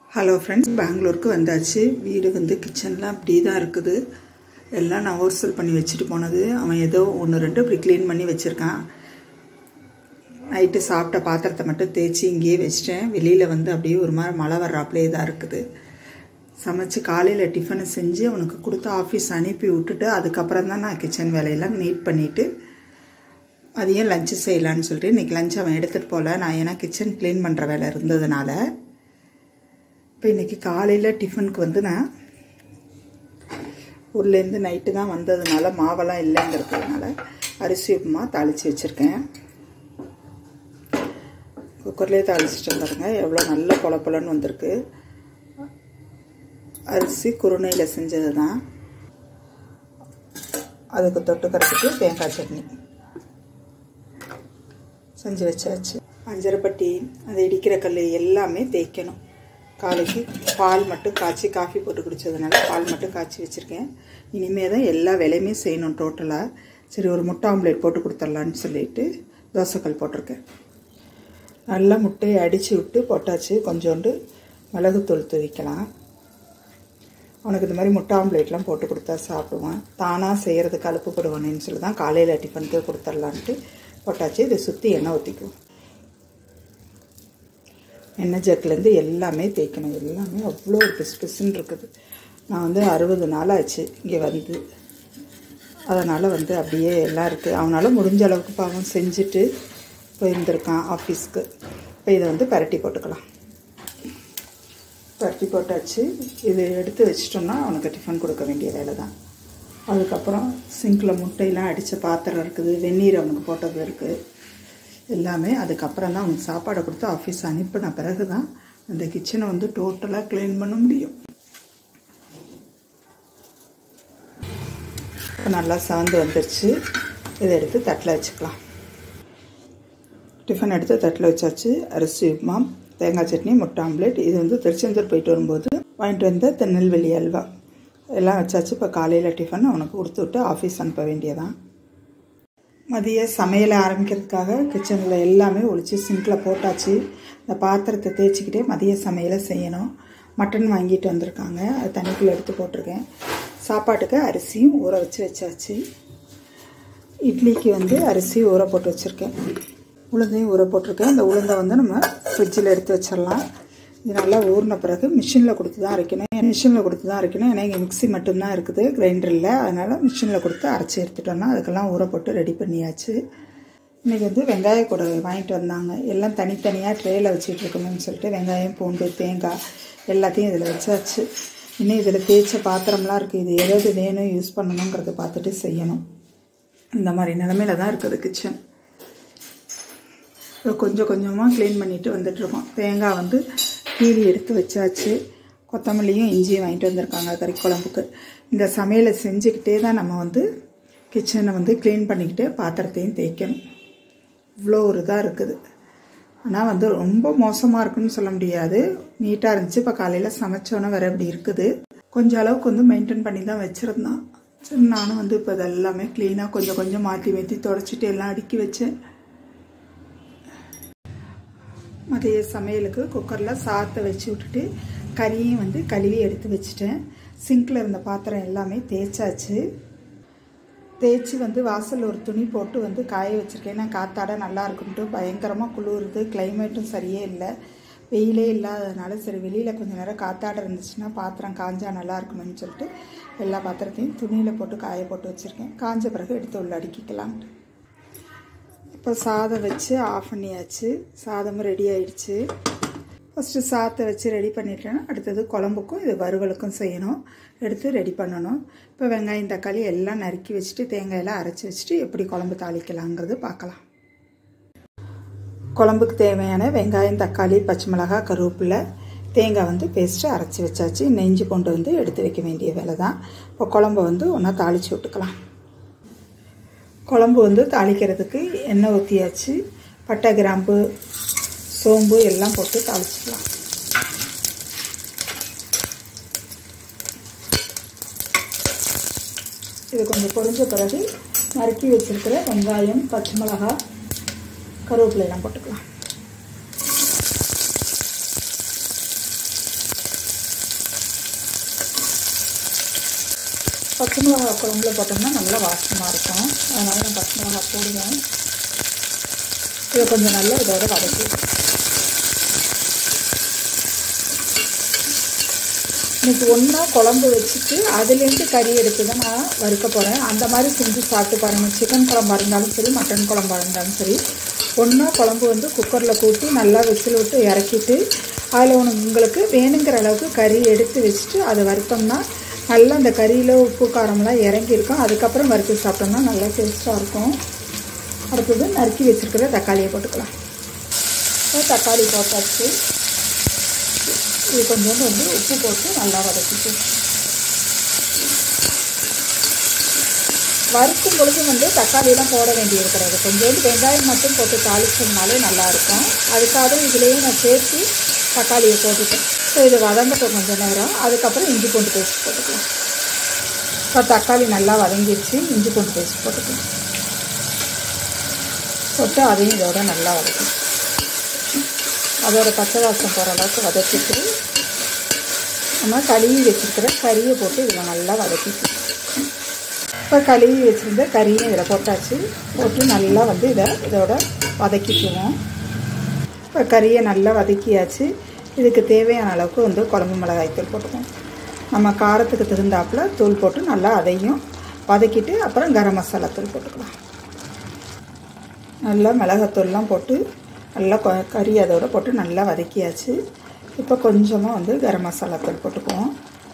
hello friends பெங்களூருக்கு வந்தாச்சு வீடு வந்து கிச்சன்லாம் அப்படி தான் இருக்குது எல்லாம் நான் ஹோல்சேல் பண்ணி வச்சுட்டு போனது அவன் ஏதோ ஒன்று ரெண்டு இப்படி க்ளீன் பண்ணி வச்சுருக்கான் நைட்டு சாப்பிட்ட பாத்திரத்தை மட்டும் தேய்ச்சி இங்கேயே வச்சிட்டேன் வெளியில் வந்து அப்படியே ஒரு மாதிரி மழை வர்றாப்புலே தான் இருக்குது சமைச்சு காலையில் டிஃபனை செஞ்சு அவனுக்கு கொடுத்து ஆஃபீஸ் அனுப்பி விட்டுட்டு அதுக்கப்புறம் தான் நான் கிச்சன் வேலையெல்லாம் நீட் பண்ணிவிட்டு அதையும் லஞ்சு செய்யலான்னு சொல்லிட்டு இன்றைக்கி லஞ்ச் அவன் எடுத்துகிட்டு போகல நான் ஏன்னா கிச்சன் க்ளீன் பண்ணுற வேலை இருந்ததுனால இப்போ இன்றைக்கி காலையில் டிஃபனுக்கு வந்து நான் ஊர்லேருந்து நைட்டு தான் வந்ததுனால மாவெல்லாம் இல்லைங்கிறதுனால அரிசி உப்புமா தாளித்து வச்சுருக்கேன் குக்கர்லேயே தாளிச்சிட்டு பாருங்க எவ்வளோ நல்ல பொல பொலன்னு வந்திருக்கு அரிசி குருணையில் செஞ்சது தான் அதுக்கு தொட்டுக்கிறதுக்கு தேங்காய் சட்னி செஞ்சு வச்சாச்சு அஞ்சரைப்பட்டி அதை இடிக்கிற கல் எல்லாமே தேய்க்கணும் காலைக்கு பால் மட்டும் காய்ச்சி காஃபி போட்டு குடித்ததுனால பால் மட்டும் காய்ச்சி வச்சுருக்கேன் இனிமே தான் எல்லா வேலையுமே செய்யணும் டோட்டலாக சரி ஒரு முட்டை ஆம்லேட் போட்டு கொடுத்துர்லான்னு சொல்லிட்டு தோசைக்கல் போட்டிருக்கேன் நல்லா முட்டையை அடித்து விட்டு போட்டாச்சு கொஞ்சோண்டு மிளகுத்தூள் தூவிக்கலாம் அவனுக்கு இந்த மாதிரி முட்டை ஆம்லேட்லாம் போட்டு கொடுத்தா சாப்பிடுவான் தானாக செய்கிறதுக்கு அலுப்புப்படுவானேன்னு சொல்லி தான் காலையில் டிஃபனுக்கு கொடுத்துர்லான்ட்டு போட்டாச்சு இதை சுற்றி எண்ணெய் ஊற்றிக்குவோம் எண்ணெய் ஜக்கிலேருந்து எல்லாமே தேய்க்கணும் எல்லாமே அவ்வளோ ஒரு பிசு பிசுன்னு இருக்குது நான் வந்து அறுபது நாள் ஆச்சு இங்கே வந்து அதனால் வந்து அப்படியே எல்லாம் இருக்குது அவனால் முடிஞ்ச அளவுக்கு பாவம் செஞ்சுட்டு போயிருந்திருக்கான் ஆஃபீஸ்க்கு இப்போ இதை வந்து பரட்டி போட்டுக்கலாம் பரட்டி போட்டாச்சு இது எடுத்து வச்சிட்டோம்னா அவனுக்கு டிஃபன் கொடுக்க வேண்டிய வேலை தான் அதுக்கப்புறம் சிங்கில் முட்டையெல்லாம் அடித்த பாத்திரம் இருக்குது வெந்நீர் அவனுக்கு போட்டது இருக்குது எல்லாமே அதுக்கப்புறம் தான் அவனுக்கு சாப்பாடை கொடுத்து ஆஃபீஸ் அனுப்பின பிறகு தான் அந்த கிச்சனை வந்து டோட்டலாக க்ளீன் பண்ண முடியும் இப்போ நல்லா சவந்து வந்துருச்சு இதை எடுத்து தட்டில் வச்சுக்கலாம் டிஃபன் எடுத்து தட்டில் வச்சாச்சு அரிசி உப்புமா தேங்காய் சட்னி முட்டை ஆம்லேட் இது வந்து திருச்செந்தூர் போயிட்டு வரும்போது வாங்கிட்டு வந்த திருநெல்வேலி அல்வா எல்லாம் வச்சாச்சு இப்போ காலையில் டிஃபன் அவனுக்கு கொடுத்து விட்டு ஆஃபீஸ் அனுப்ப வேண்டியதான் மதிய சமையலை ஆரம்பிக்கிறதுக்காக கிச்சனில் எல்லாமே ஒழிச்சு சிங்கில் போட்டாச்சு இந்த பாத்திரத்தை தேய்ச்சிக்கிட்டே மதிய சமையலை செய்யணும் மட்டன் வாங்கிட்டு வந்திருக்காங்க அது தண்ணிக்குள்ளே எடுத்து போட்டிருக்கேன் சாப்பாட்டுக்கு அரிசியும் ஊற வச்சு வச்சாச்சு இட்லிக்கு வந்து அரிசி ஊற போட்டு வச்சுருக்கேன் உளுந்தையும் ஊற போட்டிருக்கேன் இந்த உளுந்தை வந்து நம்ம ஃப்ரிட்ஜில் எடுத்து வச்சிடலாம் இது நல்லா ஊறின பிறகு மிஷினில் கொடுத்து தான் அரைக்கணும் மிஷினில் கொடுத்து தான் அரைக்கணும் ஏன்னா இங்கே மிக்சி மட்டும்தான் இருக்குது கிரைண்டர் இல்லை அதனால் மிஷினில் கொடுத்து அரைச்சி எடுத்துட்டோம்னா அதுக்கெல்லாம் ஊற போட்டு ரெடி பண்ணியாச்சு இன்றைக்கி வந்து வெங்காய கூட வாங்கிட்டு வந்தாங்க எல்லாம் தனித்தனியாக ட்ரேயில் வச்சுட்டு இருக்கணும்னு சொல்லிட்டு வெங்காயம் பூண்டு தேங்காய் எல்லாத்தையும் இதில் வச்சாச்சு இன்னும் இதில் தேய்ச்ச பாத்திரம்லாம் இருக்குது இது எதாவது வேணும் யூஸ் பண்ணணுங்கிறத பார்த்துட்டு செய்யணும் இந்த மாதிரி நிலமையில தான் இருக்குது கிச்சன் கொஞ்சம் கொஞ்சமாக க்ளீன் பண்ணிவிட்டு வந்துட்டுருக்கோம் தேங்காய் வந்து கீழி எடுத்து வச்சாச்சு கொத்தமல்லியும் இஞ்சியும் வாங்கிட்டு வந்திருக்காங்க கறி குழம்புக்கு இந்த சமையலை செஞ்சுக்கிட்டே தான் நம்ம வந்து கிச்சனை வந்து க்ளீன் பண்ணிக்கிட்டு பாத்திரத்தையும் தேய்க்கணும் இவ்வளோ ஒரு இதாக இருக்குது ஆனால் வந்து ரொம்ப மோசமாக இருக்குன்னு சொல்ல முடியாது நீட்டாக இருந்துச்சு இப்போ காலையில் சமைச்சோன்னே வேறு இப்படி இருக்குது கொஞ்சம் அளவுக்கு வந்து மெயின்டைன் பண்ணி தான் வச்சுருந்தான் சரி நானும் வந்து இப்போ இதெல்லாமே க்ளீனாக கொஞ்சம் கொஞ்சம் மாற்றி மாற்றி தொடச்சிட்டு எல்லாம் அடுக்கி வச்சேன் மதிய சமையலுக்கு குக்கரில் சாத்தை வச்சு விட்டுட்டு கறியும் வந்து கழுவி எடுத்து வச்சுட்டேன் சிங்கில் இருந்த பாத்திரம் எல்லாமே தேய்ச்சாச்சு தேய்ச்சி வந்து வாசல் ஒரு துணி போட்டு வந்து காய வச்சுருக்கேன் ஏன்னா காத்தாட நல்லா இருக்குன்ட்டு பயங்கரமாக குளிருது கிளைமேட்டும் சரியே இல்லை வெயிலே இல்லாததுனால சரி வெளியில் கொஞ்சம் நேரம் காத்தாட இருந்துச்சுன்னா பாத்திரம் காஞ்சா நல்லா இருக்கணும்னு சொல்லிட்டு எல்லா பாத்திரத்தையும் துணியில் போட்டு காய போட்டு வச்சுருக்கேன் காஞ்ச பிறகு எடுத்து உள்ள அடுக்கிக்கலான்ட்டு இப்போ சாதம் வச்சு ஆஃப் பண்ணியாச்சு சாதமும் ரெடி ஆயிடுச்சு ஃபஸ்ட்டு சாதத்தை வச்சு ரெடி பண்ணிட்டேன்னா அடுத்தது குழம்புக்கும் இது வறுவலுக்கும் செய்யணும் எடுத்து ரெடி பண்ணணும் இப்போ வெங்காயம் தக்காளி எல்லாம் நறுக்கி வச்சுட்டு தேங்காயெல்லாம் அரைச்சி வச்சுட்டு எப்படி குழம்பு தாளிக்கலாங்கிறது பார்க்கலாம் குழம்புக்கு தேவையான வெங்காயம் தக்காளி பச்சை மிளகாய் கருவேப்பிலை தேங்காய் வந்து பேஸ்ட்டு அரைச்சி வச்சாச்சு நெஞ்சு கொண்டு வந்து எடுத்து வைக்க வேண்டிய வேலை தான் இப்போ குழம்பு வந்து ஒன்றா தாளித்து விட்டுக்கலாம் குழம்பு வந்து தாளிக்கிறதுக்கு எண்ணெய் ஊற்றியாச்சு பட்டை கிராம்பு சோம்பு எல்லாம் போட்டு தாளிச்சிக்கலாம் இது கொஞ்சம் பொரிஞ்ச பிறகு நறுக்கி வச்சிருக்கிற வெங்காயம் பச்சை மிளகாய் கருவேப்பிலை எல்லாம் போட்டுக்கலாம் பச்சை மிளகா குழம்புல போட்டோம்னா நல்லா வாசமாக இருக்கும் அதனால் நான் பச்சை மிளகா போடுவேன் இதை கொஞ்சம் நல்லா இதோட வதக்கி இன்னைக்கு ஒன்றா குழம்பு வச்சுட்டு அதுலேருந்து கறி எடுத்து தான் நான் வறுக்க போகிறேன் அந்த மாதிரி செஞ்சு சாப்பிட்டு பாருங்கள் சிக்கன் குழம்பா இருந்தாலும் சரி மட்டன் குழம்பா இருந்தாலும் சரி ஒன்றா குழம்பு வந்து குக்கரில் கூட்டி நல்லா விசில் விட்டு இறக்கிட்டு அதில் உனக்கு உங்களுக்கு வேணுங்கிற அளவுக்கு கறி எடுத்து வச்சுட்டு அதை வறுத்தோம்னா நல்லா அந்த கறியில் உப்பு காரம்லாம் இறங்கியிருக்கும் அதுக்கப்புறம் வறுத்து சாப்பிட்டோம்னா நல்லா டேஸ்ட்டாக இருக்கும் அடுத்தது நறுக்கி வச்சுருக்கிற தக்காளியை போட்டுக்கலாம் தக்காளி போட்டாச்சு இது கொஞ்சோண்டு வந்து உப்பு போட்டு நல்லா வதக்கிட்டு வறுக்கும் பொழுது வந்து தக்காளியெல்லாம் போட வேண்டியது கிடையாது கொஞ்சோண்டு வெங்காயம் மட்டும் போட்டு தாளிச்சோம்னாலே நல்லாயிருக்கும் அதுக்காக இதுலேயே நான் சேர்த்து தக்காளியை போட்டுட்டேன் ஸோ இது வதங்கட்டும் கொஞ்சம் நேரம் அதுக்கப்புறம் இஞ்சி பூண்டு பேஸ்ட் போட்டுக்கலாம் இப்போ தக்காளி நல்லா வதங்கிடுச்சு இஞ்சி பூண்டு பேஸ்ட் போட்டுக்கலாம் போட்டு அதையும் இதோட நல்லா வதக்கணும் அதோட பச்சை வாசம் போகிற அளவுக்கு வதக்கிட்டு நம்ம கழுவி வச்சுருக்கிற கறியை போட்டு இதில் நல்லா வதக்கிட்டு இப்போ கழுவி வச்சுருந்த கறியும் இதில் போட்டாச்சு போட்டு நல்லா வந்து இதை இதோட வதக்கிக்குவோம் இப்போ கறியை நல்லா வதக்கியாச்சு இதுக்கு தேவையான அளவுக்கு வந்து குழம்பு மிளகாய் தூள் போட்டுக்குவோம் நம்ம காரத்துக்கு தகுந்தாப்பில் தூள் போட்டு நல்லா அதையும் வதக்கிட்டு அப்புறம் கரம் மசாலா தூள் போட்டுக்கலாம் நல்லா மிளகாத்தூள்லாம் போட்டு நல்லா கொ கறி அதோட போட்டு நல்லா வதக்கியாச்சு இப்போ கொஞ்சமாக வந்து கரம் மசாலா தூள் போட்டுக்குவோம்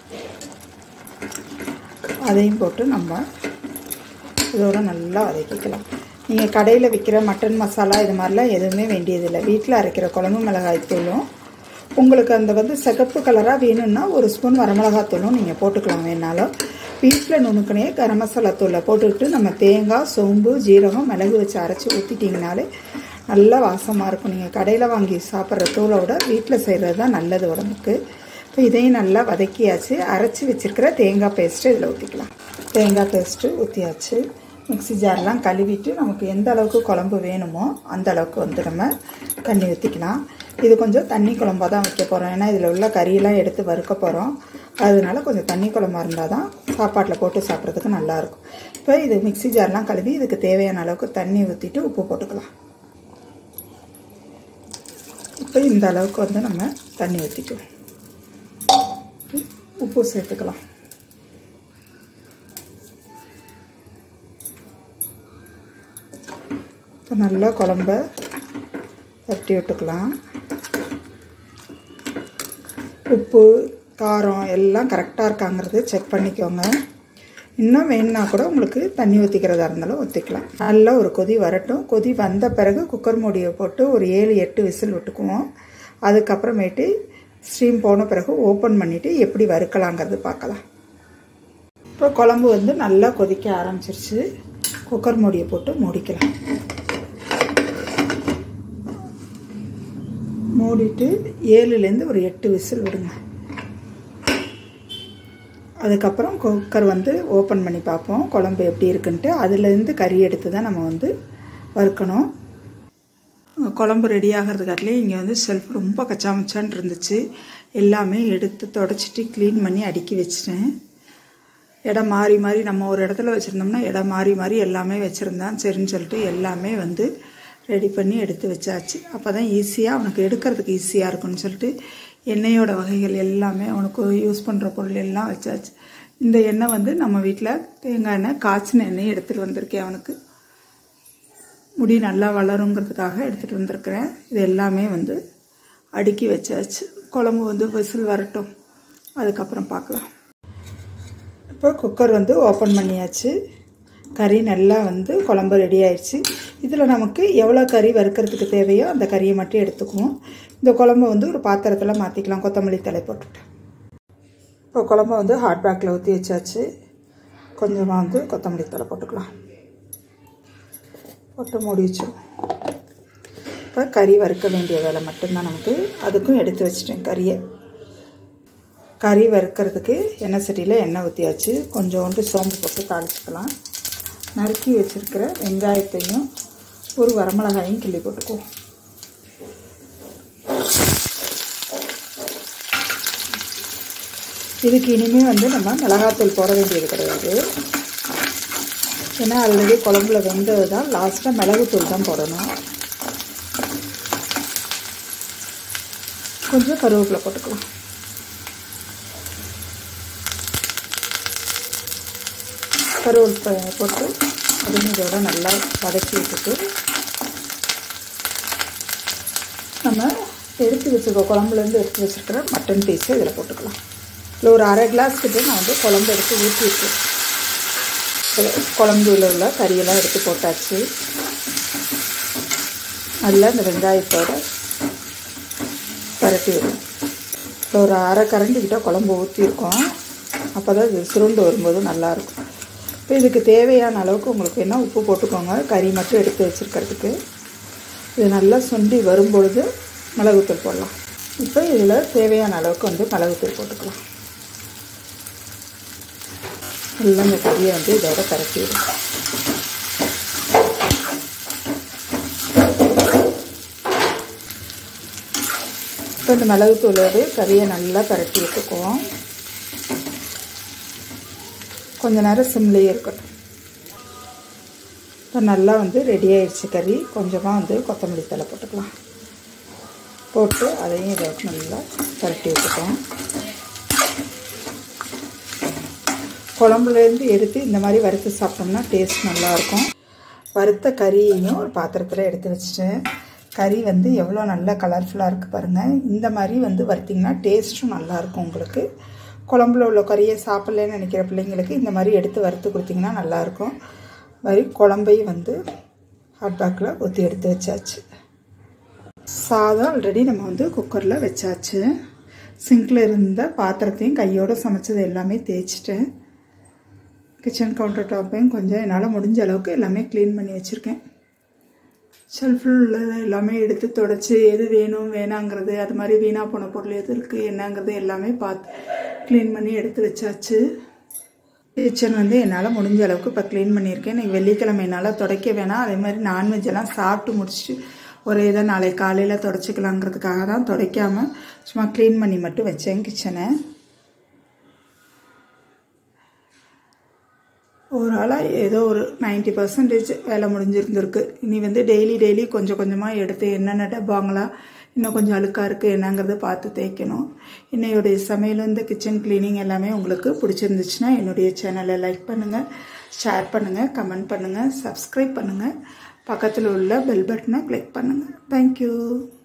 அதையும் போட்டு நம்ம இதோட நல்லா வதக்கிக்கலாம் நீங்கள் கடையில் விற்கிற மட்டன் மசாலா இது மாதிரிலாம் எதுவுமே வேண்டியதில்லை வீட்டில் அரைக்கிற குழம்பு மிளகாய் தூளும் உங்களுக்கு அந்த வந்து சிகப்பு கலராக வேணும்னா ஒரு ஸ்பூன் வரமிளகாத்தூளும் நீங்கள் போட்டுக்கலாம் வேணாலும் வீட்டில் நுணுக்கினே கரம் மசாலா தூளை போட்டுக்கிட்டு நம்ம தேங்காய் சோம்பு ஜீரகம் மிளகு வச்சு அரைச்சி ஊற்றிட்டிங்கனாலே நல்லா வாசமாக இருக்கும் நீங்கள் கடையில் வாங்கி சாப்பிட்ற தூளை விட வீட்டில் செய்கிறது தான் நல்லது உடம்புக்கு இப்போ இதையும் நல்லா வதக்கியாச்சு அரைச்சி வச்சுருக்கிற தேங்காய் பேஸ்ட்டு இதில் ஊற்றிக்கலாம் தேங்காய் பேஸ்ட்டு ஊற்றியாச்சு மிக்ஸி ஜார்லாம் கழுவிட்டு நமக்கு எந்த அளவுக்கு குழம்பு வேணுமோ அந்த அளவுக்கு வந்து நம்ம தண்ணி ஊற்றிக்கலாம் இது கொஞ்சம் தண்ணி குழம்பாக தான் வைக்க போகிறோம் ஏன்னா இதில் உள்ள கறியெல்லாம் எடுத்து வறுக்க போகிறோம் அதனால கொஞ்சம் தண்ணி குழம்பா இருந்தால் தான் சாப்பாட்டில் போட்டு சாப்பிட்றதுக்கு நல்லாயிருக்கும் இப்போ இது மிக்ஸி ஜார்லாம் கழுவி இதுக்கு தேவையான அளவுக்கு தண்ணி ஊற்றிட்டு உப்பு போட்டுக்கலாம் இப்போ இந்த அளவுக்கு வந்து நம்ம தண்ணி ஊற்றிக்குவோம் உப்பு சேர்த்துக்கலாம் இப்போ நல்லா குழம்ப தட்டி விட்டுக்கலாம் உப்பு காரம் எல்லாம் கரெக்டாக இருக்காங்கிறது செக் பண்ணிக்கோங்க இன்னும் வேணுன்னா கூட உங்களுக்கு தண்ணி ஊற்றிக்கிறதா இருந்தாலும் ஊற்றிக்கலாம் நல்லா ஒரு கொதி வரட்டும் கொதி வந்த பிறகு குக்கர் மூடியை போட்டு ஒரு ஏழு எட்டு விசில் விட்டுக்குவோம் அதுக்கப்புறமேட்டு ஸ்டீம் போன பிறகு ஓப்பன் பண்ணிவிட்டு எப்படி வறுக்கலாங்கிறது பார்க்கலாம் இப்போ குழம்பு வந்து நல்லா கொதிக்க ஆரம்பிச்சிருச்சு குக்கர் மூடியை போட்டு மூடிக்கலாம் மூடிட்டு ஏழுலேருந்து ஒரு எட்டு விசில் விடுங்க அதுக்கப்புறம் குக்கர் வந்து ஓப்பன் பண்ணி பார்ப்போம் குழம்பு எப்படி இருக்குன்ட்டு அதுலேருந்து கறி எடுத்து தான் நம்ம வந்து வறுக்கணும் குழம்பு ரெடி ஆகிறதுக்காட்டிலே இங்கே வந்து செல்ஃப் ரொம்ப கச்சாமச்சான் இருந்துச்சு எல்லாமே எடுத்து தொடச்சிட்டு க்ளீன் பண்ணி அடுக்கி வச்சிட்டேன் இடம் மாறி மாறி நம்ம ஒரு இடத்துல வச்சுருந்தோம்னா இடம் மாறி மாறி எல்லாமே வச்சுருந்தான் சரின்னு சொல்லிட்டு எல்லாமே வந்து ரெடி பண்ணி எடுத்து வச்சாச்சு அப்போ தான் ஈஸியாக அவனுக்கு எடுக்கிறதுக்கு ஈஸியாக இருக்கும்னு சொல்லிட்டு எண்ணெயோட வகைகள் எல்லாமே அவனுக்கு யூஸ் பண்ணுற பொருள் எல்லாம் வச்சாச்சு இந்த எண்ணெய் வந்து நம்ம வீட்டில் தேங்காய் எண்ணெய் காய்ச்சின எண்ணெய் எடுத்துகிட்டு வந்திருக்கேன் அவனுக்கு முடி நல்லா வளருங்கிறதுக்காக எடுத்துகிட்டு வந்திருக்கிறேன் இது எல்லாமே வந்து அடுக்கி வச்சாச்சு குழம்பு வந்து விசில் வரட்டும் அதுக்கப்புறம் பார்க்கலாம் இப்போ குக்கர் வந்து ஓப்பன் பண்ணியாச்சு கறி நல்லா வந்து குழம்பு ரெடி ஆயிடுச்சு இதில் நமக்கு எவ்வளோ கறி வறுக்கிறதுக்கு தேவையோ அந்த கறியை மட்டும் எடுத்துக்குவோம் இந்த குழம்பு வந்து ஒரு பாத்திரத்தில் மாற்றிக்கலாம் கொத்தமல்லி தலை போட்டுட்டு இப்போ குழம்பு வந்து ஹாட் பேக்கில் ஊற்றி வச்சாச்சு கொஞ்சமாக வந்து கொத்தமல்லி தலை போட்டுக்கலாம் போட்டு மூடி வச்சிடும் இப்போ கறி வறுக்க வேண்டிய வேலை மட்டும்தான் நமக்கு அதுக்கும் எடுத்து வச்சிட்டேன் கறியை கறி வறுக்கிறதுக்கு எண்ணெய் சட்டியில் எண்ணெய் ஊற்றியாச்சு கொஞ்சோண்டு சோம்பு போட்டு தாளிச்சுக்கலாம் நறுக்கி வச்சுருக்கிற வெங்காயத்தையும் ஒரு வரமிளகாயும் கிள்ளி போட்டுக்குவோம் இதுக்கு இனிமேல் வந்து நம்ம மிளகாத்தூள் போட வேண்டியது கிடையாது ஏன்னா ஆல்ரெடி குழம்புல வெந்தது தான் லாஸ்ட்டாக மிளகுத்தூள் தான் போடணும் கொஞ்சம் கருவேப்பிலை போட்டுக்கலாம் கருவேப்பிலை போட்டு அதையும் இதோட நல்லா வதக்கி விட்டுட்டு நம்ம எடுத்து வச்சுருக்க குழம்புலேருந்து எடுத்து வச்சுருக்கிற மட்டன் பீஸை இதில் போட்டுக்கலாம் இல்லை ஒரு அரை கிளாஸ் கிட்ட நான் வந்து குழம்பு எடுத்து ஊற்றிருக்கேன் குழம்புல உள்ள கறியெல்லாம் எடுத்து போட்டாச்சு நல்லா இந்த வெங்காயத்தோட பரட்டி விடும் இப்போ ஒரு அரை கரண்டி கிட்ட குழம்பு ஊற்றிருக்கோம் அப்போ தான் இது சுருண்டு வரும்போது நல்லாயிருக்கும் இப்போ இதுக்கு தேவையான அளவுக்கு உங்களுக்கு வேணால் உப்பு போட்டுக்கோங்க கறி மட்டும் எடுத்து வச்சுருக்கிறதுக்கு இது நல்லா சுண்டி வரும்பொழுது மிளகுத்தூள் போடலாம் இப்போ இதில் தேவையான அளவுக்கு வந்து மிளகுத்தூள் போட்டுக்கலாம் எல்லாம் இந்த கறியை வந்து இதோட கரட்டிடும் இப்போ இந்த மிளகுத்தூளோடு கறியை நல்லா பரட்டி விட்டுக்குவோம் கொஞ்ச நேரம் சிம்லேயே இருக்கட்டும் இப்போ நல்லா வந்து ரெடி ஆயிடுச்சு கறி கொஞ்சமாக வந்து கொத்தமல்லி தலை போட்டுக்கலாம் போட்டு அதையும் இதை நல்லா பரட்டி விட்டுட்டோம் குழம்புலேருந்து எடுத்து இந்த மாதிரி வறுத்து சாப்பிட்டோம்னா டேஸ்ட் நல்லாயிருக்கும் வறுத்த கறியையும் ஒரு பாத்திரத்தில் எடுத்து வச்சுட்டேன் கறி வந்து எவ்வளோ நல்லா கலர்ஃபுல்லாக இருக்குது பாருங்கள் இந்த மாதிரி வந்து வறுத்திங்கன்னா டேஸ்ட்டும் நல்லாயிருக்கும் உங்களுக்கு குழம்புல உள்ள கறியை சாப்பிட்லன்னு நினைக்கிற பிள்ளைங்களுக்கு இந்த மாதிரி எடுத்து வறுத்து கொடுத்திங்கன்னா நல்லாயிருக்கும் மாதிரி குழம்பையும் வந்து ஹாட் பேக்கில் ஊற்றி எடுத்து வச்சாச்சு சாதம் ஆல்ரெடி நம்ம வந்து குக்கரில் வச்சாச்சு சிங்கில் இருந்த பாத்திரத்தையும் கையோடு சமைச்சது எல்லாமே தேய்ச்சிட்டேன் கிச்சன் கவுண்டர் டாப்பையும் கொஞ்சம் என்னால் முடிஞ்ச அளவுக்கு எல்லாமே க்ளீன் பண்ணி வச்சுருக்கேன் ஷெல்ஃபில் உள்ளதை எல்லாமே எடுத்து தொடச்சி எது வேணும் வேணாங்கிறது அது மாதிரி வீணாக போன பொருள் எது இருக்குது என்னங்கிறது எல்லாமே பார்த்து க்ளீன் பண்ணி எடுத்து வச்சாச்சு கிச்சன் வந்து என்னால் முடிஞ்ச அளவுக்கு இப்போ க்ளீன் பண்ணியிருக்கேன் இன்றைக்கி வெள்ளிக்கிழமை என்னால் துடைக்க வேணாம் அதே மாதிரி நான்வெஜ் எல்லாம் சாப்பிட்டு முடிச்சுட்டு ஒரு இதை நாளைக்கு காலையில் தொடச்சிக்கலாங்கிறதுக்காக தான் துடைக்காமல் சும்மா க்ளீன் பண்ணி மட்டும் வச்சேன் கிச்சனை ஓவராலாக ஏதோ ஒரு நைன்ட்டி பர்சன்டேஜ் வேலை முடிஞ்சிருந்துருக்கு இனி வந்து டெய்லி டெய்லி கொஞ்சம் கொஞ்சமாக எடுத்து என்னென்ன டப்பாங்களா இன்னும் கொஞ்சம் அழுக்காக இருக்குது என்னங்கிறத பார்த்து தேய்க்கணும் என்னையுடைய சமையல் வந்து கிச்சன் க்ளீனிங் எல்லாமே உங்களுக்கு பிடிச்சிருந்துச்சுன்னா என்னுடைய சேனலை லைக் பண்ணுங்கள் ஷேர் பண்ணுங்கள் கமெண்ட் பண்ணுங்கள் சப்ஸ்கிரைப் பண்ணுங்கள் பக்கத்தில் உள்ள பெல் பட்டனை கிளிக் பண்ணுங்கள் தேங்க்யூ